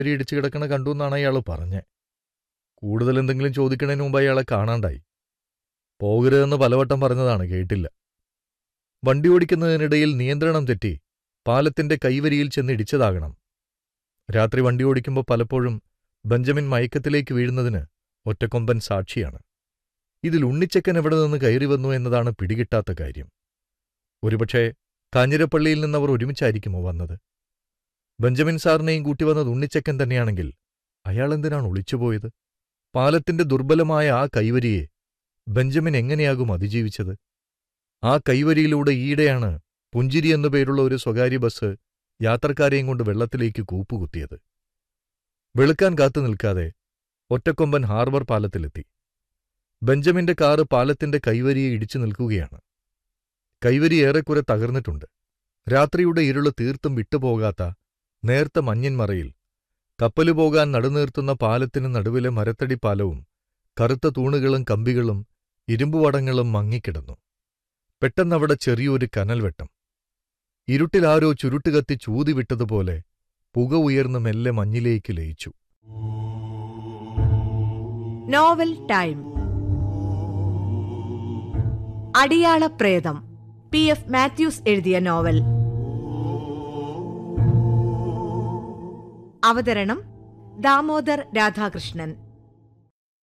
കൈവരി ഇടിച്ചു കിടക്കണ കണ്ടു എന്നാണ് അയാൾ പറഞ്ഞേ കൂടുതൽ എന്തെങ്കിലും ചോദിക്കണതിന് മുമ്പ് അയാളെ കാണാണ്ടായി പോകരുതെന്ന് പലവട്ടം പറഞ്ഞതാണ് കേട്ടില്ല വണ്ടി ഓടിക്കുന്നതിനിടയിൽ നിയന്ത്രണം തെറ്റി പാലത്തിന്റെ കൈവരിയിൽ ചെന്ന് ഇടിച്ചതാകണം രാത്രി വണ്ടി ഓടിക്കുമ്പോൾ പലപ്പോഴും ബെഞ്ചമിൻ മയക്കത്തിലേക്ക് വീഴുന്നതിന് ഒറ്റക്കൊമ്പൻ സാക്ഷിയാണ് ഇതിൽ ഉണ്ണിച്ചക്കൻ എവിടെ നിന്ന് കയറി വന്നു എന്നതാണ് പിടികിട്ടാത്ത കാര്യം ഒരുപക്ഷെ കാഞ്ഞിരപ്പള്ളിയിൽ നിന്നവർ ഒരുമിച്ചായിരിക്കുമോ വന്നത് ബെഞ്ചമിൻ സാറിനെയും കൂട്ടി വന്നത് ഉണ്ണിച്ചക്കൻ തന്നെയാണെങ്കിൽ അയാളെന്തിനാണ് ഒളിച്ചുപോയത് പാലത്തിന്റെ ദുർബലമായ ആ കൈവരിയെ ബെഞ്ചമിൻ എങ്ങനെയാകും അതിജീവിച്ചത് ആ കൈവരിയിലൂടെ ഈയിടെയാണ് പുഞ്ചിരി എന്നു പേരുള്ള ഒരു സ്വകാര്യ ബസ് യാത്രക്കാരെയും കൊണ്ട് വെള്ളത്തിലേക്ക് കൂപ്പുകുത്തിയത് വെളുക്കാൻ കാത്തു നിൽക്കാതെ ഒറ്റക്കൊമ്പൻ ഹാർബർ പാലത്തിലെത്തി ബെഞ്ചമിന്റെ കാറ് പാലത്തിന്റെ കൈവരിയെ ഇടിച്ചു നിൽക്കുകയാണ് കൈവരി ഏറെക്കുറെ തകർന്നിട്ടുണ്ട് രാത്രിയുടെ ഇരുള് തീർത്തും വിട്ടുപോകാത്ത നേർത്ത മഞ്ഞിൻ മറയിൽ കപ്പല് പോകാൻ നടുനീർത്തുന്ന പാലത്തിന് നടുവിലെ മരത്തടി പാലവും കറുത്ത തൂണുകളും കമ്പികളും ഇരുമ്പുവടങ്ങളും മങ്ങിക്കിടന്നു പെട്ടെന്നവിടെ ചെറിയൊരു കനൽവെട്ടം ഇരുട്ടിലാരോ ചുരുട്ടുകത്തി ചൂതിവിട്ടതുപോലെ പുക ഉയർന്ന് മെല്ലെ മഞ്ഞിലേക്ക് ലയിച്ചു നോവൽ ടൈം അടിയാള പ്രേതം പി എഫ് മാത്യൂസ് എഴുതിയ നോവൽ അവതരണം ദാമോദർ രാധാകൃഷ്ണൻ